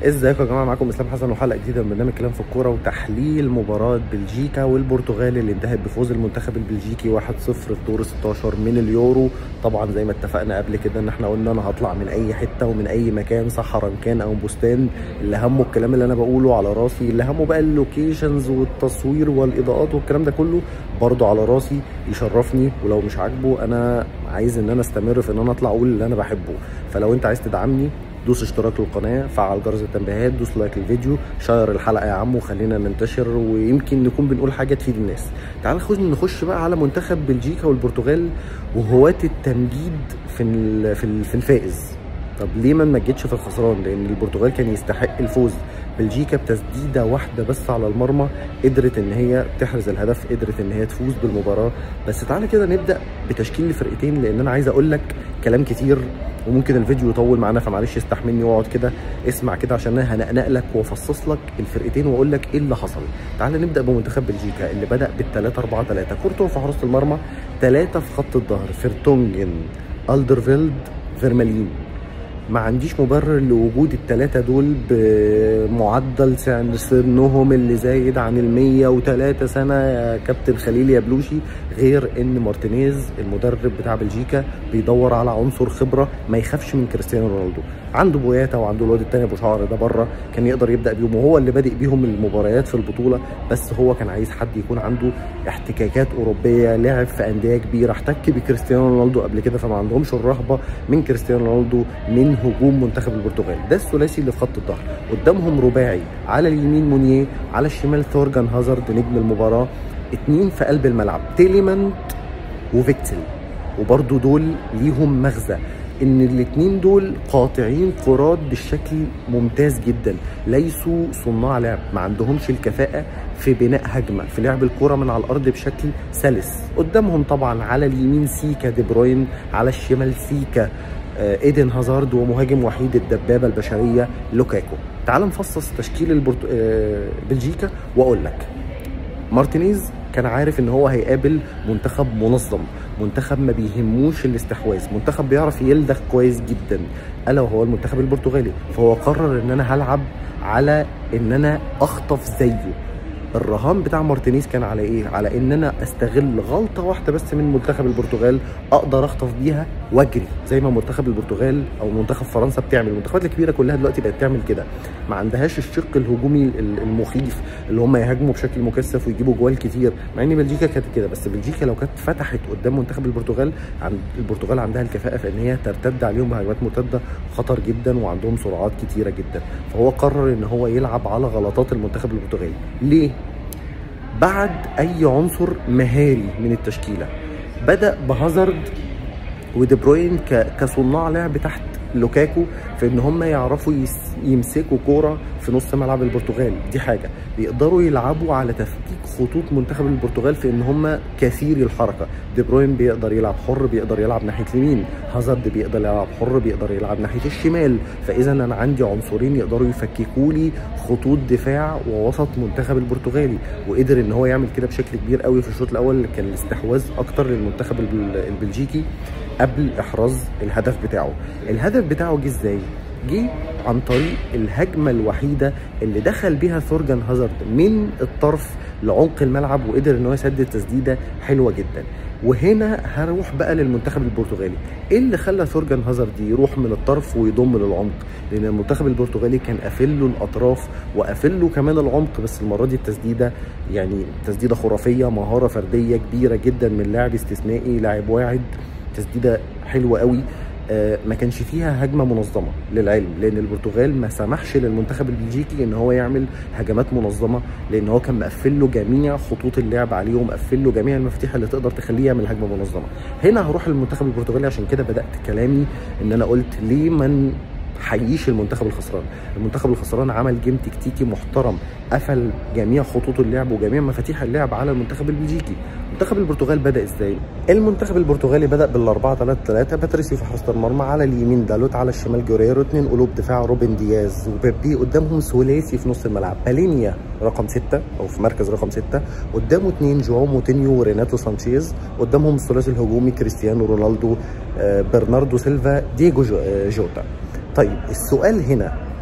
ازيكم يا جماعه معاكم اسلام حسن وحلقه جديده من برنامج كلام في الكوره وتحليل مباراه بلجيكا والبرتغال اللي انتهت بفوز المنتخب البلجيكي 1-0 في دور 16 من اليورو طبعا زي ما اتفقنا قبل كده ان احنا قلنا انا هطلع من اي حته ومن اي مكان صحراء كان او بستان اللي همه الكلام اللي انا بقوله على راسي اللي همه بقى اللوكيشنز والتصوير والاضاءات والكلام ده كله برضه على راسي يشرفني ولو مش عاجبه انا عايز ان انا استمر في ان انا اطلع اقول اللي انا بحبه فلو انت عايز تدعمني دوس اشتراك للقناه فعل جرس التنبيهات دوس لايك للفيديو شير الحلقه يا عم وخلينا ننتشر ويمكن نكون بنقول حاجه تفيد الناس تعال نخش نخش بقى على منتخب بلجيكا والبرتغال وهواة التمجيد في في في الفائز طب ليه ما نمجدش في الخسران لان البرتغال كان يستحق الفوز بلجيكا بتسديده واحده بس على المرمى قدرت ان هي تحرز الهدف قدرت ان هي تفوز بالمباراه بس تعالى كده نبدا بتشكيل الفرقتين لان انا عايز اقول لك كلام كتير وممكن الفيديو يطول معانا فمعلش استحملني واقعد كده اسمع كده عشان انا هنقنق لك وافصص لك الفرقتين واقول لك ايه اللي حصل تعال نبدا بمنتخب بلجيكا اللي بدا بال 3 4 3 كورتو في حراسه المرمى ثلاثه في خط الظهر فيرتونجن الدرفيلد فيرمالين ما عنديش مبرر لوجود الثلاثه دول بمعدل سنهم اللي زايد عن ال 103 سنه يا كابتن خليل يا بلوشي غير ان مارتينيز المدرب بتاع بلجيكا بيدور على عنصر خبره ما يخافش من كريستيانو رونالدو عنده بوياتا وعنده الواد الثاني ابو شعر ده بره كان يقدر يبدا بيهم وهو اللي بادئ بيهم المباريات في البطوله بس هو كان عايز حد يكون عنده احتكاكات اوروبيه لعب في انديه كبيره احتك بكريستيانو رونالدو قبل كده فما عندهمش الرهبه من كريستيانو رونالدو من هجوم منتخب البرتغال ده الثلاثي اللي في خط الظهر قدامهم رباعي على اليمين مونيه على الشمال ثورجان هازارد نجم المباراه اتنين في قلب الملعب تيليمانت وفيكتل وبرضو دول ليهم مغزى ان الاثنين دول قاطعين كرات بالشكل ممتاز جدا ليسوا صناع لعب ما عندهمش الكفاءه في بناء هجمه في لعب الكره من على الارض بشكل سلس قدامهم طبعا على اليمين سيكا دي بروين على الشمال سيكا ايدن هازارد ومهاجم وحيد الدبابه البشريه لوكاكو تعال نفصص تشكيل البرت... بلجيكا واقول لك مارتينيز كان عارف ان هو هيقابل منتخب منظم منتخب ما بيهموش الاستحواذ منتخب بيعرف يلدغ كويس جدا الا وهو المنتخب البرتغالي فهو قرر ان انا هلعب على ان انا اخطف زيه الرهان بتاع مارتينيز كان على ايه؟ على ان انا استغل غلطه واحده بس من منتخب البرتغال اقدر اخطف بيها واجري زي ما منتخب البرتغال او منتخب فرنسا بتعمل، المنتخبات الكبيره كلها دلوقتي بقت تعمل كده، ما عندهاش الشق الهجومي المخيف اللي هم يهاجموا بشكل مكثف ويجيبوا جوال كتير، مع ان بلجيكا كانت كده بس بلجيكا لو كانت فتحت قدام منتخب البرتغال عند البرتغال عندها الكفاءه في ان هي ترتد عليهم بهجمات مرتده خطر جدا وعندهم سرعات كتيره جدا، فهو قرر ان هو يلعب على غلطات المنتخب البرتغالي، ليه؟ بعد اي عنصر مهاري من التشكيله بدا بهازارد ودي بروين كصناع لعب تحت لوكاكو في ان هم يعرفوا يمسكوا كوره في نص ملعب البرتغال دي حاجه بيقدروا يلعبوا على تفكيك خطوط منتخب البرتغال في ان هم كثيري الحركه دي بروين بيقدر يلعب حر بيقدر يلعب ناحيه اليمين هازارد بيقدر يلعب حر بيقدر يلعب ناحيه الشمال فاذا انا عندي عنصرين يقدروا يفككوا لي خطوط دفاع ووسط منتخب البرتغالي وقدر ان هو يعمل كده بشكل كبير قوي في الشوط الاول كان الاستحواذ اكتر للمنتخب البلجيكي قبل احراز الهدف بتاعه الهدف بتاعه جه ازاي جه عن طريق الهجمه الوحيده اللي دخل بيها ثورجان هازارد من الطرف لعمق الملعب وقدر ان هو يسدد تسديده حلوه جدا وهنا هروح بقى للمنتخب البرتغالي ايه اللي خلى ثورجان هازارد يروح من الطرف ويضم للعمق لان المنتخب البرتغالي كان قافل له الاطراف وقافل له كمان العمق بس المره دي التسديده يعني تسديده خرافيه مهاره فرديه كبيره جدا من لاعب استثنائي لاعب واعد تسديده حلوه قوي آه ما كانش فيها هجمه منظمه للعلم لان البرتغال ما سمحش للمنتخب البلجيكي ان هو يعمل هجمات منظمه لان هو كان مقفل له جميع خطوط اللعب عليه ومقفل له جميع المفاتيح اللي تقدر تخليه يعمل هجمه منظمه هنا هروح للمنتخب البرتغالي عشان كده بدات كلامي ان انا قلت ليه من حييش المنتخب الخسران المنتخب الخسران عمل جيم تكتيكي محترم قفل جميع خطوط اللعب وجميع مفاتيح اللعب على المنتخب البلجيكي منتخب البرتغال بدا ازاي المنتخب البرتغالي بدا بال 4 3 3 باتريسيو في حراسه المرمى على اليمين دالوت على الشمال جوريرو اثنين قلوب دفاع روبن دياز وبيبي قدامهم ثلاثي في نص الملعب بالينيا رقم 6 او في مركز رقم 6 قدامه اثنين جواو موتينيو وريناتو سانشيز قدامهم الثلاثي الهجومي كريستيانو رونالدو برناردو سيلفا دييجو جوتا طيب السؤال هنا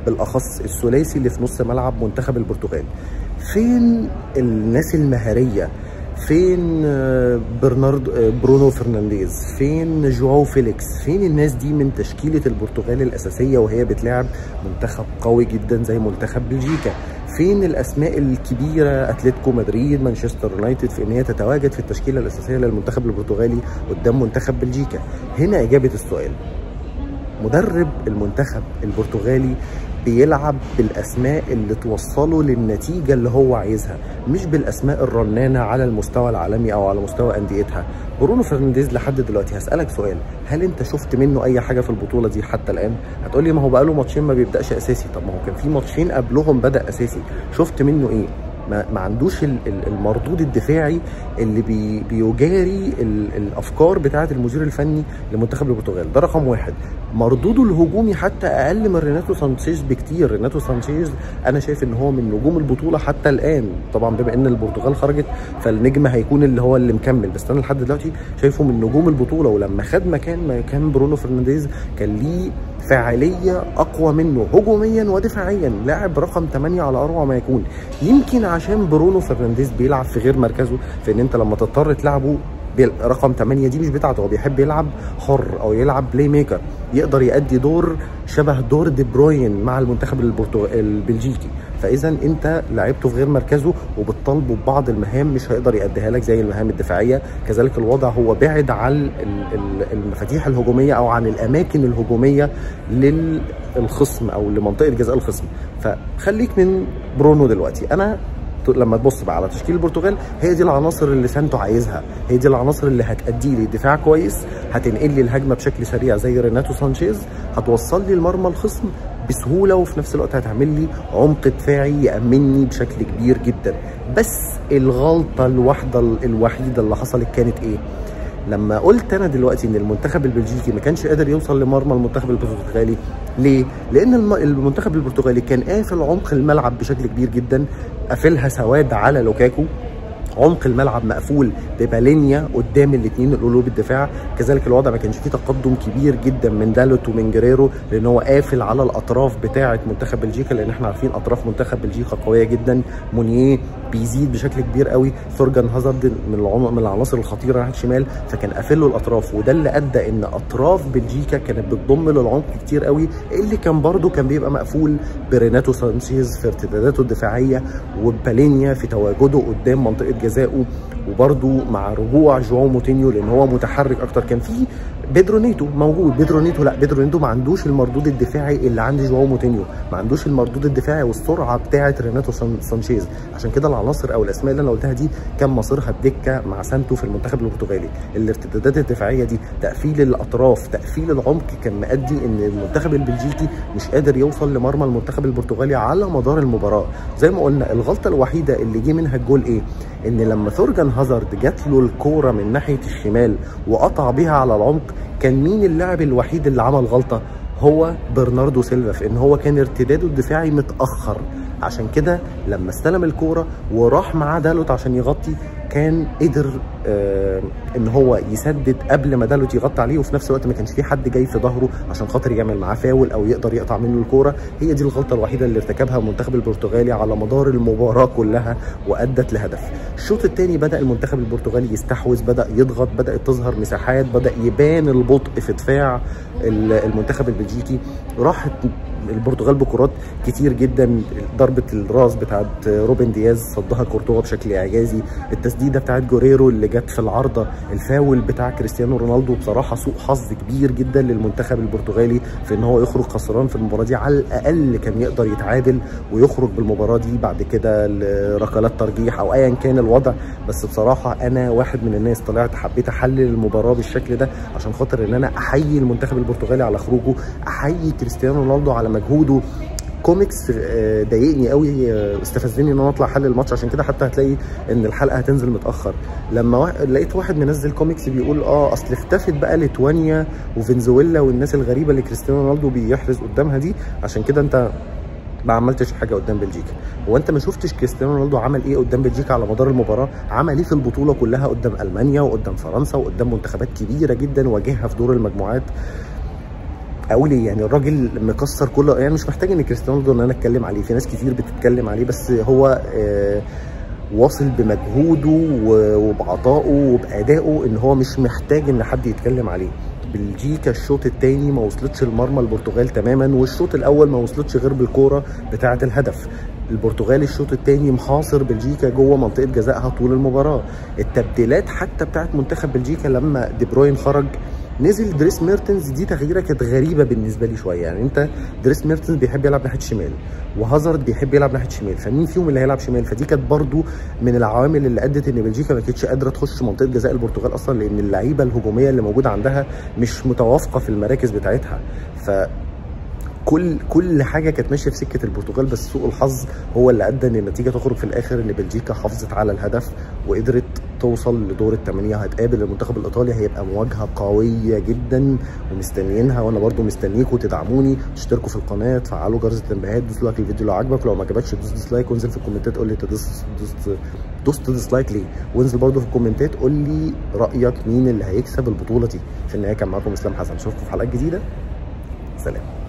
بالاخص الثلاثي اللي في نص ملعب منتخب البرتغال فين الناس المهاريه فين آه، برنارد آه، برونو فرنانديز فين جواو فيليكس فين الناس دي من تشكيله البرتغال الاساسيه وهي بتلعب منتخب قوي جدا زي منتخب بلجيكا فين الاسماء الكبيره اتلتيكو مدريد مانشستر يونايتد في ان هي تتواجد في التشكيله الاساسيه للمنتخب البرتغالي قدام منتخب بلجيكا هنا اجابه السؤال مدرب المنتخب البرتغالي بيلعب بالاسماء اللي توصله للنتيجه اللي هو عايزها مش بالاسماء الرنانه على المستوى العالمي او على مستوى انديتها برونو فرنانديز لحد دلوقتي هسالك سؤال هل انت شفت منه اي حاجه في البطوله دي حتى الان هتقول لي ما هو بقاله ماتشين ما بيبداش اساسي طب ما هو كان في ماتشين قبلهم بدا اساسي شفت منه ايه ما, ما عندوش المردود الدفاعي اللي بي بيجاري الافكار بتاعه المدير الفني لمنتخب البرتغال ده رقم واحد مردوده الهجومي حتى اقل من ريناتو سانشيز بكتير ريناتو سانشيز انا شايف ان هو من نجوم البطوله حتى الان طبعا بما ان البرتغال خرجت فالنجم هيكون اللي هو اللي مكمل بس انا لحد دلوقتي شايفه من نجوم البطوله ولما خد مكان مكان برونو فرنانديز كان ليه فاعليه اقوى منه هجوميا ودفاعيا لاعب رقم 8 على اروع ما يكون يمكن عشان برونو فرنانديز بيلعب في غير مركزه في ان انت لما تضطر تلعبه رقم 8 دي مش بتاعته هو بيحب يلعب حر او يلعب بلاي ميكر يقدر يأدي دور شبه دور دي بروين مع المنتخب البلجيكي فاذا انت لعبته في غير مركزه وبتطالبه ببعض المهام مش هيقدر يأديها لك زي المهام الدفاعيه كذلك الوضع هو بعد عن المفاتيح الهجوميه او عن الاماكن الهجوميه للخصم او لمنطقه جزاء الخصم فخليك من برونو دلوقتي انا لما تبص بقى على تشكيل البرتغال هي دي العناصر اللي سانتو عايزها هي دي العناصر اللي هتأدي لي دفاع كويس هتنقل لي الهجمه بشكل سريع زي ريناتو سانشيز هتوصل لي المرمى الخصم بسهوله وفي نفس الوقت هتعمل لي عمق دفاعي يامني بشكل كبير جدا بس الغلطه الواحده الوحيده اللي حصلت كانت ايه لما قلت انا دلوقتي ان المنتخب البلجيكي ما كانش قادر يوصل لمرمى المنتخب البرتغالي ليه؟ لان المنتخب البرتغالي كان قافل عمق الملعب بشكل كبير جدا قافلها سواد على لوكاكو عمق الملعب مقفول ببالينيا قدام الاثنين القلوب الدفاع كذلك الوضع ما كانش فيه تقدم كبير جدا من دالوت ومن جريرو لان هو قافل على الاطراف بتاعه منتخب بلجيكا لان احنا عارفين اطراف منتخب بلجيكا قويه جدا مونيه بيزيد بشكل كبير قوي ثورجان هازارد من من العناصر الخطيره ناحيه الشمال فكان قافل له الاطراف وده اللي ادى ان اطراف بلجيكا كانت بتضم للعمق كتير قوي اللي كان برده كان بيبقى مقفول بريناتو سانشيز في ارتداداته الدفاعيه وبالينيا في تواجده قدام منطقه جزائه وبرده مع رجوع جواو موتينيو لان هو متحرك اكتر كان في بيدرو نيتو موجود بيدرو نيتو لا بيدرو نيتو ما عندوش المردود الدفاعي اللي عند جواو موتينيو ما عندوش المردود الدفاعي والسرعه بتاعه ريناتو سانشيز عشان كده العناصر او الاسماء اللي انا قلتها دي كان مصيرها الدكه مع سانتو في المنتخب البرتغالي الارتدادات الدفاعيه دي تقفيل الاطراف تقفيل العمق كان مؤدي ان المنتخب البلجيكي مش قادر يوصل لمرمى المنتخب البرتغالي على مدار المباراه زي ما قلنا الغلطه الوحيده اللي جه منها الجول ايه ان لما ثورجان هازارد جات له الكوره من ناحيه الشمال وقطع بيها على العمق كان مين اللاعب الوحيد اللي عمل غلطه هو برناردو سيلفا في ان هو كان ارتداده الدفاعي متاخر عشان كده لما استلم الكوره وراح معاه دالوت عشان يغطي كان قدر آه ان هو يسدد قبل ما دالوت يغطي عليه وفي نفس الوقت ما كانش في حد جاي في ظهره عشان خاطر يعمل معاه فاول او يقدر يقطع منه الكوره هي دي الغلطه الوحيده اللي ارتكبها المنتخب البرتغالي على مدار المباراه كلها وادت لهدف الشوط الثاني بدا المنتخب البرتغالي يستحوذ بدا يضغط بدات تظهر مساحات بدا يبان البطء في دفاع المنتخب البلجيكي راحت البرتغال بكرات كتير جدا ضربه الراس بتاعت روبن دياز صدها كورتوا بشكل اعجازي التسديده بتاعت جوريرو اللي جت في العارضه الفاول بتاع كريستيانو رونالدو بصراحه سوء حظ كبير جدا للمنتخب البرتغالي في ان هو يخرج خسران في المباراه دي على الاقل كان يقدر يتعادل ويخرج بالمباراه دي بعد كده لركلات ترجيح او ايا كان الوضع بس بصراحه انا واحد من الناس طلعت حبيت احلل المباراه بالشكل ده عشان خاطر ان انا احيي المنتخب البرتغالي على خروجه احيي كريستيانو رونالدو على مجهوده كوميكس ضايقني قوي استفزني ان انا اطلع حل الماتش عشان كده حتى هتلاقي ان الحلقه هتنزل متاخر لما وا... لقيت واحد منزل كوميكس بيقول اه اصل اختفت بقى ليتوانيا وفنزويلا والناس الغريبه اللي كريستيانو رونالدو بيحرز قدامها دي عشان كده انت ما عملتش حاجه قدام بلجيكا هو انت ما شفتش كريستيانو رونالدو عمل ايه قدام بلجيكا على مدار المباراه عمل ايه في البطوله كلها قدام المانيا وقدام فرنسا وقدام منتخبات كبيره جدا واجهها في دور المجموعات اقول ايه يعني الراجل مكسر كل يعني مش محتاج ان كريستيانو رونالدو ان انا اتكلم عليه في ناس كتير بتتكلم عليه بس هو آه واصل بمجهوده وبعطائه وبادائه ان هو مش محتاج ان حد يتكلم عليه بلجيكا الشوط الثاني ما وصلتش المرمى البرتغال تماما والشوط الاول ما وصلتش غير بالكوره بتاعه الهدف البرتغال الشوط الثاني محاصر بلجيكا جوه منطقه جزائها طول المباراه التبديلات حتى بتاعه منتخب بلجيكا لما دي بروين خرج نزل دريس ميرتنز دي تغييره كانت غريبه بالنسبه لي شويه يعني انت دريس ميرتنز بيحب يلعب ناحيه شمال وهازارد بيحب يلعب ناحيه شمال فمين فيهم اللي هيلعب شمال فدي كانت برده من العوامل اللي ادت ان بلجيكا ما كانتش قادره تخش منطقه جزاء البرتغال اصلا لان اللعيبه الهجوميه اللي موجوده عندها مش متوافقه في المراكز بتاعتها ف كل كل حاجه كانت ماشيه في سكه البرتغال بس سوء الحظ هو اللي ادى ان النتيجه تخرج في الاخر ان بلجيكا حافظت على الهدف وقدرت توصل لدور الثمانيه هتقابل المنتخب الايطالي هيبقى مواجهه قويه جدا ومستنيينها وانا برده مستنيكم تدعموني تشتركوا في القناه تفعلوا جرس التنبيهات دوس لايك الفيديو لو عجبك لو ما عجبكش دوس ديسلايك وانزل في الكومنتات قول لي انت دوست دوست دوست ديسلايك ليه وانزل برده في الكومنتات قول لي رايك مين اللي هيكسب البطوله دي في النهايه كان معاكم اسلام حسن اشوفكم في حلقات جديده سلام